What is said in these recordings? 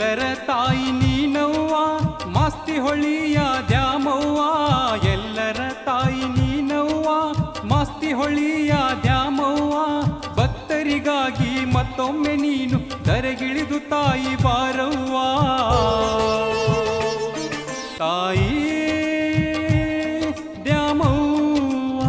ಎಲ್ಲರ ತಾಯಿ ನೀನವ್ವ ಮಾಸ್ತಿ ಹೊಳಿಯ ದ್ಯಾಮವ್ವ ಎಲ್ಲರ ತಾಯಿ ನೀನವ್ವ ಮಾಸ್ತಿ ಹೊಳಿಯ ದ್ಯಾಮವ್ವ ಭಕ್ತರಿಗಾಗಿ ಮತ್ತೊಮ್ಮೆ ನೀನು ದರೆಗಿಳಿದು ತಾಯಿ ಬಾರವ್ವ ತಾಯಿ ದ್ಯಾಮವ್ವ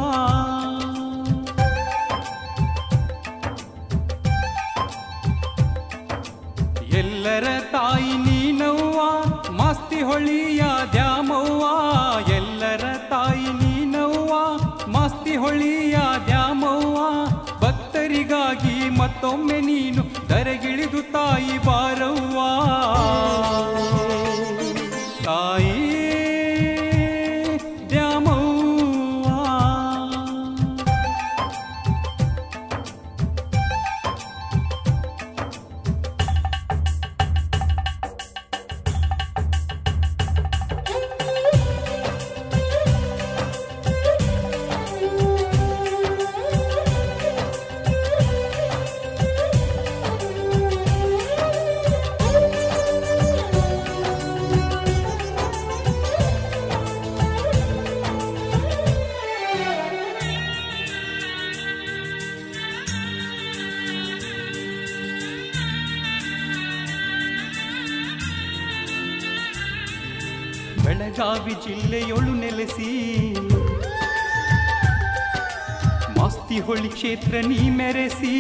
ಎಲ್ಲರ ತಾಯಿ ನೀನವ್ವ ಮಾಸ್ತಿ ಹೊಳಿಯ ದ್ಯಾಮವ್ವ ಎಲ್ಲರ ತಾಯಿ ನೀನವ್ವ ಮಾಸ್ತಿ ಹೊಳಿಯ ದ್ಯಾಮವ್ವ ಭಕ್ತರಿಗಾಗಿ ಮತ್ತೊಮ್ಮೆ ನೀನು ದರೆಗಿಳಿದು ತಾಯಿ ಬಾರವ್ವ ತಾಯಿ ದ್ಯಾಮವ್ವ ಬೆಳಗಾವಿ ಜಿಲ್ಲೆಯೊಳು ನೆಲೆಸಿ ಮಾಸ್ತಿ ಹೊಳಿ ಕ್ಷೇತ್ರ ನೀ ಮೆರೆಸಿ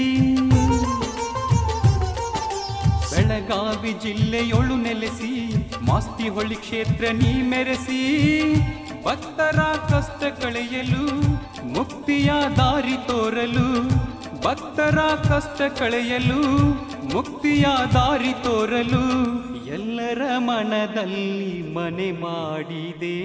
ಬೆಳಗಾವಿ ಜಿಲ್ಲೆಯೊಳು ನೆಲೆಸಿ ಮಾಸ್ತಿ ಹೊಳಿ ಕ್ಷೇತ್ರ ನೀ ಮೆರೆಸಿ ಭಕ್ತರ ಕಷ್ಟ ಕಳೆಯಲು ಮುಕ್ತಿಯ ದಾರಿ ತೋರಲು ಭಕ್ತರ ಕಷ್ಟ ಕಳೆಯಲು ಮುಕ್ತಿಯ ದಾರಿ ತೋರಲು ಎಲ್ಲರ ಮನದಲ್ಲಿ ಮನೆ ಮಾಡಿದೆ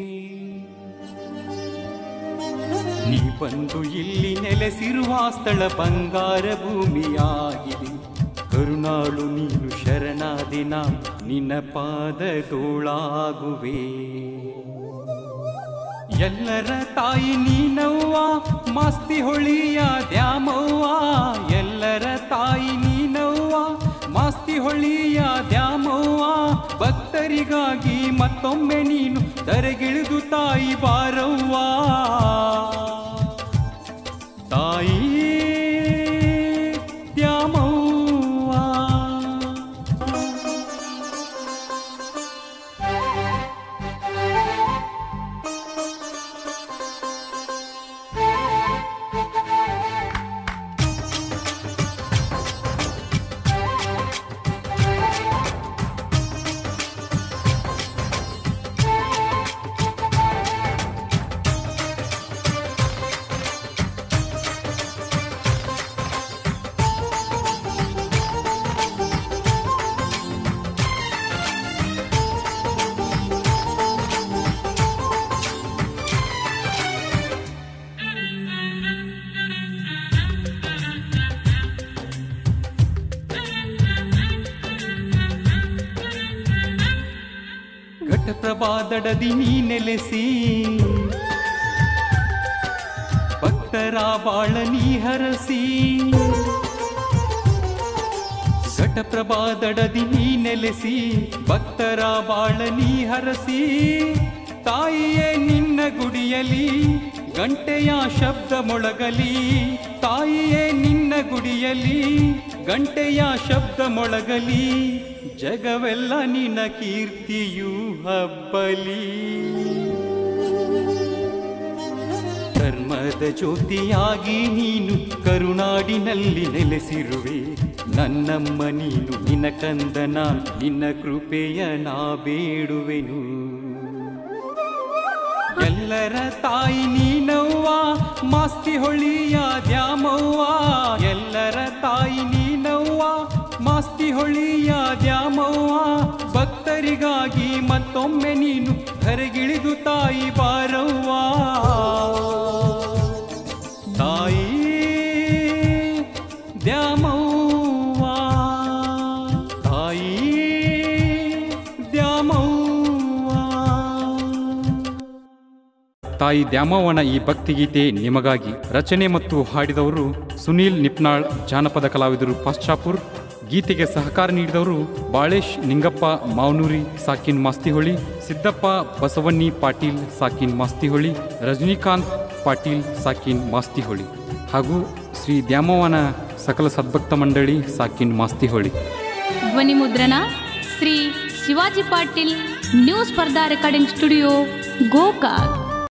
ನೀ ಬಂದು ಇಲ್ಲಿ ನೆಲೆಸಿರುವ ಸ್ಥಳ ಬಂಗಾರ ಭೂಮಿಯಾಗಿದೆ ಕರುಣಾಳು ನೀನು ಶರಣಾದಿನ ನಿನ್ನ ಪಾದದೋಳಾಗುವೆ ಎಲ್ಲರ ತಾಯಿ ನೀನವ್ವ ಮಾಸ್ತಿ ಹೊಳಿಯ ದ್ಯಾಮವ್ವ ಎಲ್ಲರ ತಾಯಿ ನೀನವ್ವ ಮಾಸ್ತಿ ಹೊಳಿಯ ದ್ಯಾಮವ್ವ ಭಕ್ತರಿಗಾಗಿ ಮತ್ತೊಮ್ಮೆ ನೀನು ದರೆಗಿಳಿದು ತಾಯಿ ಬಾರವ್ವ ತಾಯಿ ದ್ಯಾಮವ್ವ ಘಟಪ್ರಭಾದಡದಿ ನೀ ನೆಲೆಸಿ ಭಕ್ತರ ಬಾಳ ನೀ ಹರಸಿ ಘಟಪ್ರಭಾದಡದಿ ನೀ ನೆಲೆಸಿ ಭಕ್ತರ ಬಾಳ ನೀ ಹರಸಿ ತಾಯಿಯೇ ನಿನ್ನ ಗುಡಿಯಲಿ ಗಂಟೆಯ ಶಬ್ದ ಮೊಳಗಲಿ ತಾಯಿಯೇ ನಿನ್ನ ಗುಡಿಯಲಿ ಗಂಟೆಯ ಶಬ್ದ ಮೊಳಗಲಿ ಜಗವೆಲ್ಲ ನಿನ್ನ ಕೀರ್ತಿಯು ಹಬ್ಬಲಿ ಧರ್ಮದ ಜ್ಯೋತಿಯಾಗಿ ನೀನು ಕರುನಾಡಿನಲ್ಲಿ ನೆಲೆಸಿರುವೆ ನನ್ನಮ್ಮ ನೀನು ನಿನ್ನ ಕಂದನ ನಿನ್ನ ಕೃಪೆಯ ನಾ ಬೇಡುವೆನು ಎಲ್ಲರ ತಾಯಿ ನೀನವ್ವ ಮಾಸ್ತಿ ಹೊಳಿಯ ದ್ಯಾಮವ್ವ ಎಲ್ಲರ ತಾಯಿ ನೀನವ್ವ ಮಾಸ್ತಿ ಹೊಳಿಯ ದ್ಯಾಮವ್ವ ಭಕ್ತರಿಗಾಗಿ ಮತ್ತೊಮ್ಮೆ ನೀನು ಧರೆಗಿಳಿದು ತಾಯಿ ಬಾರವ್ವ ತಾಯಿ ದ್ಯಾಮವ್ವ ತಾಯಿ ದ್ಯಾಮವ್ವ ತಾಯಿ ದ್ಯಾಮವ್ವನ ಈ ಭಕ್ತಿಗೀತೆ ನಿಮಗಾಗಿ ರಚನೆ ಮತ್ತು ಹಾಡಿದವರು ಸುನೀಲ್ ನಿಪ್ನಾಳ್ ಜಾನಪದ ಕಲಾವಿದರು ಪಾಶ್ಚಾಪುರ್ ಗೀತೆಗೆ ಸಹಕಾರ ನೀಡಿದವರು ಬಾಳೇಶ್ ನಿಂಗಪ್ಪ ಮಾವನೂರಿ ಸಾಕಿನ್ ಮಾಸ್ತಿಹೊಳಿ ಸಿದ್ದಪ್ಪ ಬಸವಣ್ಣಿ ಪಾಟೀಲ್ ಸಾಕಿನ್ ಮಾಸ್ತಿಹೊಳಿ ರಜನಿಕಾಂತ್ ಪಾಟೀಲ್ ಸಾಕಿನ್ ಮಾಸ್ತಿಹೊಳಿ ಹಾಗೂ ಶ್ರೀ ದ್ಯಾಮವ್ವನ ಸಕಲ ಸದ್ಭಕ್ತ ಮಂಡಳಿ ಸಾಕಿನ್ ಮಾಸ್ತಿಹೊಳಿ ಧ್ವನಿ ಮುದ್ರಣ Shri Shivaji Patil new Spardha recording studio Gokak